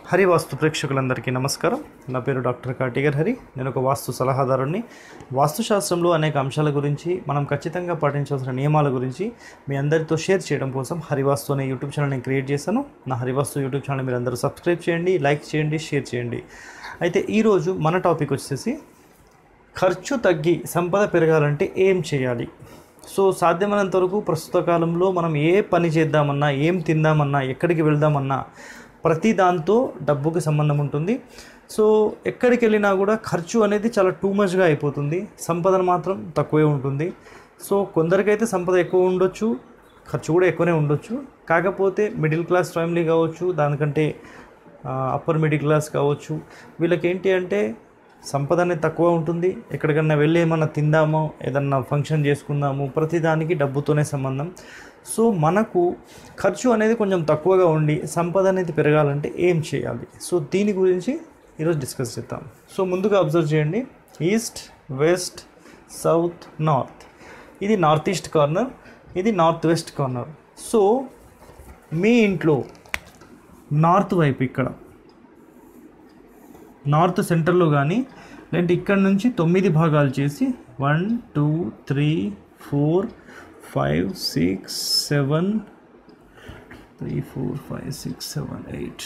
హరి వాస్తు ప్రేక్షకులందరికీ నమస్కారం నా పేరు డాక్టర్ కాటిగర్ హరి నేను ఒక వాస్తు సలహాదారుని వాస్తుశాస్త్రంలో అనేక అంశాల గురించి మనం ఖచ్చితంగా పాటించాల్సిన నియమాల గురించి మీ అందరితో షేర్ చేయడం కోసం హరివాస్తు అనే యూట్యూబ్ ఛానల్ నేను క్రియేట్ చేశాను నా హరివాస్తు యూట్యూబ్ ఛానల్ మీరు అందరూ సబ్స్క్రైబ్ చేయండి లైక్ చేయండి షేర్ చేయండి అయితే ఈరోజు మన టాపిక్ వచ్చేసి ఖర్చు తగ్గి సంపద పెరగాలంటే ఏం చేయాలి సో సాధ్యమైనంత వరకు ప్రస్తుత కాలంలో మనం ఏ పని చేద్దామన్నా ఏం తిందామన్నా ఎక్కడికి వెళ్దామన్నా ప్రతి దాంతో డబ్బుకి సంబంధం ఉంటుంది సో ఎక్కడికి వెళ్ళినా కూడా ఖర్చు అనేది చాలా టూ మచ్గా అయిపోతుంది సంపదన మాత్రం తక్కువే ఉంటుంది సో కొందరికైతే సంపద ఎక్కువ ఉండొచ్చు ఖర్చు కూడా ఎక్కువనే ఉండొచ్చు కాకపోతే మిడిల్ క్లాస్ ఫ్యామిలీ కావచ్చు దానికంటే అప్పర్ మిడిల్ క్లాస్ కావచ్చు వీళ్ళకి ఏంటి అంటే సంపద అనేది తక్కువ ఉంటుంది ఎక్కడికన్నా వెళ్ళి ఏమన్నా తిందామో ఏదన్నా ఫంక్షన్ చేసుకుందాము ప్రతిదానికి డబ్బుతోనే సంబంధం సో మనకు ఖర్చు అనేది కొంచెం తక్కువగా ఉండి సంపద అనేది పెరగాలంటే ఏం చేయాలి సో దీని గురించి ఈరోజు డిస్కస్ చేద్దాం సో ముందుగా అబ్జర్వ్ చేయండి ఈస్ట్ వెస్ట్ సౌత్ నార్త్ ఇది నార్త్ ఈస్ట్ కార్నర్ ఇది నార్త్ వెస్ట్ కార్నర్ సో మీ ఇంట్లో నార్త్ వైపు ఇక్కడ నార్త్ సెంటర్లో కానీ లేదంటే ఇక్కడ నుంచి తొమ్మిది భాగాలు చేసి one two three four five six seven three four five six seven eight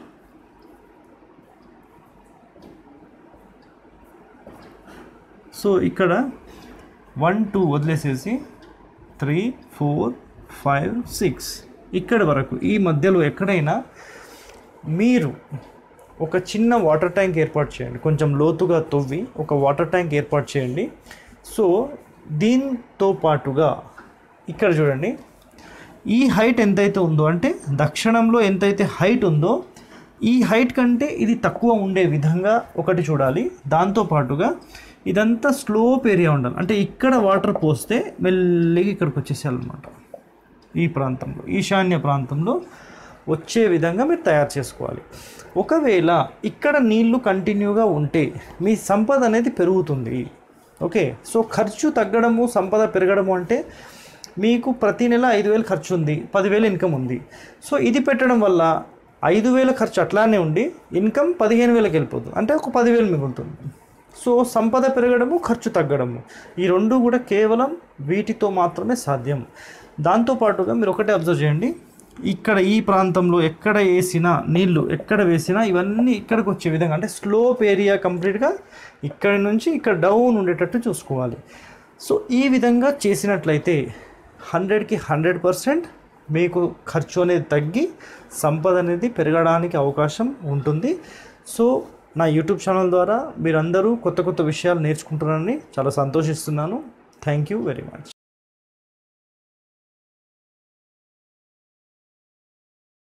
so ఇక్కడ వన్ టూ వదిలేసేసి త్రీ ఫోర్ ఫైవ్ సిక్స్ ఇక్కడ వరకు ఈ మధ్యలో ఎక్కడైనా మీరు ఒక చిన్న వాటర్ ట్యాంక్ ఏర్పాటు చేయండి కొంచెం లోతుగా తవ్వి ఒక వాటర్ ట్యాంక్ ఏర్పాటు చేయండి సో దీంతో పాటుగా ఇక్కడ చూడండి ఈ హైట్ ఎంతైతే ఉందో అంటే దక్షిణంలో ఎంతైతే హైట్ ఉందో ఈ హైట్ కంటే ఇది తక్కువ ఉండే విధంగా ఒకటి చూడాలి దాంతో పాటుగా ఇదంతా స్లోప్ ఏరియా ఉండాలి అంటే ఇక్కడ వాటర్ పోస్తే మెల్లిగా ఇక్కడికి వచ్చేసేయాలన్నమాట ఈ ప్రాంతంలో ఈశాన్య ప్రాంతంలో వచ్చే విధంగా మీరు తయారు చేసుకోవాలి ఒకవేళ ఇక్కడ నీళ్లు కంటిన్యూగా ఉంటే మీ సంపద అనేది పెరుగుతుంది ఓకే సో ఖర్చు తగ్గడము సంపద పెరగడము అంటే మీకు ప్రతి నెల ఐదు వేలు ఖర్చు ఉంది పదివేలు ఇన్కమ్ ఉంది సో ఇది పెట్టడం వల్ల ఐదు వేల ఖర్చు అట్లానే ఉండి ఇన్కమ్ పదిహేను వేలకు వెళ్ళిపోతుంది అంటే ఒక పదివేలు మిగులుతుంది సో సంపద పెరగడము ఖర్చు తగ్గడము ఈ రెండు కూడా కేవలం వీటితో మాత్రమే సాధ్యం దాంతోపాటుగా మీరు ఒకటే అబ్జర్వ్ చేయండి ఇక్కడ ఈ ప్రాంతంలో ఎక్కడ వేసినా నీళ్లు ఎక్కడ వేసినా ఇవన్నీ ఇక్కడికి వచ్చే విధంగా అంటే స్లోప్ ఏరియా కంప్లీట్గా ఇక్కడ నుంచి ఇక్కడ డౌన్ ఉండేటట్టు చూసుకోవాలి సో ఈ విధంగా చేసినట్లయితే హండ్రెడ్కి హండ్రెడ్ పర్సెంట్ మీకు ఖర్చు అనేది తగ్గి సంపద అనేది పెరగడానికి అవకాశం ఉంటుంది సో నా యూట్యూబ్ ఛానల్ ద్వారా మీరందరూ కొత్త కొత్త విషయాలు నేర్చుకుంటున్నారని చాలా సంతోషిస్తున్నాను థ్యాంక్ యూ వెరీ మచ్